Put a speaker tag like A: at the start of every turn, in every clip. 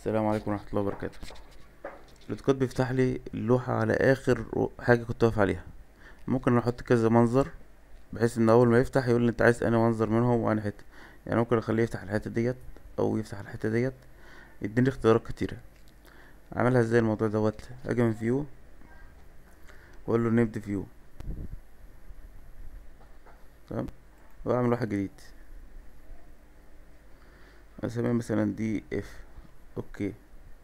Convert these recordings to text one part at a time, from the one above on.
A: السلام عليكم ورحمة الله وبركاته الاوتوكاد بيفتح لي اللوحة على اخر حاجة كنت واقف عليها ممكن احط كذا منظر بحيث ان اول ما يفتح يقول لي انت عايز انهي منظر منهم وانهي حتة يعني ممكن اخليه يفتح الحتة ديت او يفتح الحتة ديت يديني اختيارات كتيرة اعملها ازاي الموضوع دوت اجي من فيو واقول له نيمد فيو تمام واعمل واحد جديد اسميه مثلا دي اف اوكي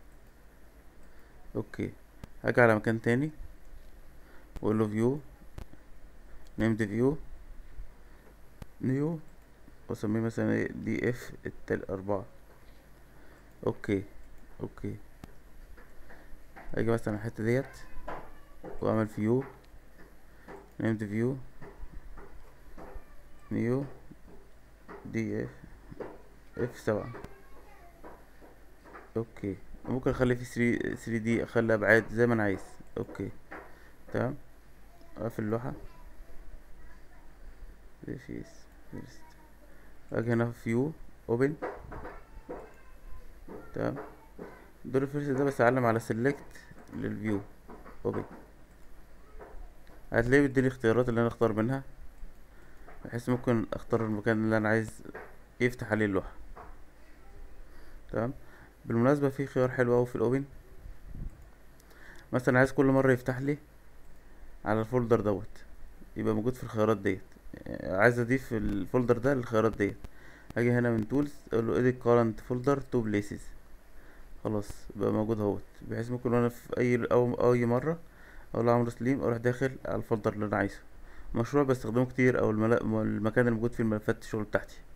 A: اوكي هاجي على مكان تاني واقول له فيو نيمد فيو نيو واسميه مثلا دي اف التل اربعة اوكي اوكي اجي مثلا الحتة ديت واعمل فيو نيمد فيو نيو دي اف اف سبعة اوكي ممكن اخلي في 3 3 دي اخلي ابعاد زي ما انا عايز اوكي تمام اقفل اللوحة فيس فيرست اجي هنا في فيو اوبن تمام دور الفيرست ده بس اعلم على سيلكت للفيو اوبن هتلاقيه بيديني اختيارات اللي انا اختار منها بحيث ممكن اختار المكان اللي انا عايز يفتح عليه اللوحة تمام بالمناسبة في خيار حلو اوي في الاوبن مثلا عايز كل مرة يفتح لي على الفولدر دوت يبقى موجود في الخيارات ديت عايز اضيف الفولدر ده للخيارات ديت اجي هنا من تولز اقول له edit current folder to places خلاص بقى موجود اهوت بحيث ممكن وانا في اي او اي مرة اقول له عمرو سليم اروح داخل على الفولدر اللي انا عايزه مشروع بستخدمه كتير او الملا... المكان اللي موجود فيه الملفات الشغل بتاعتي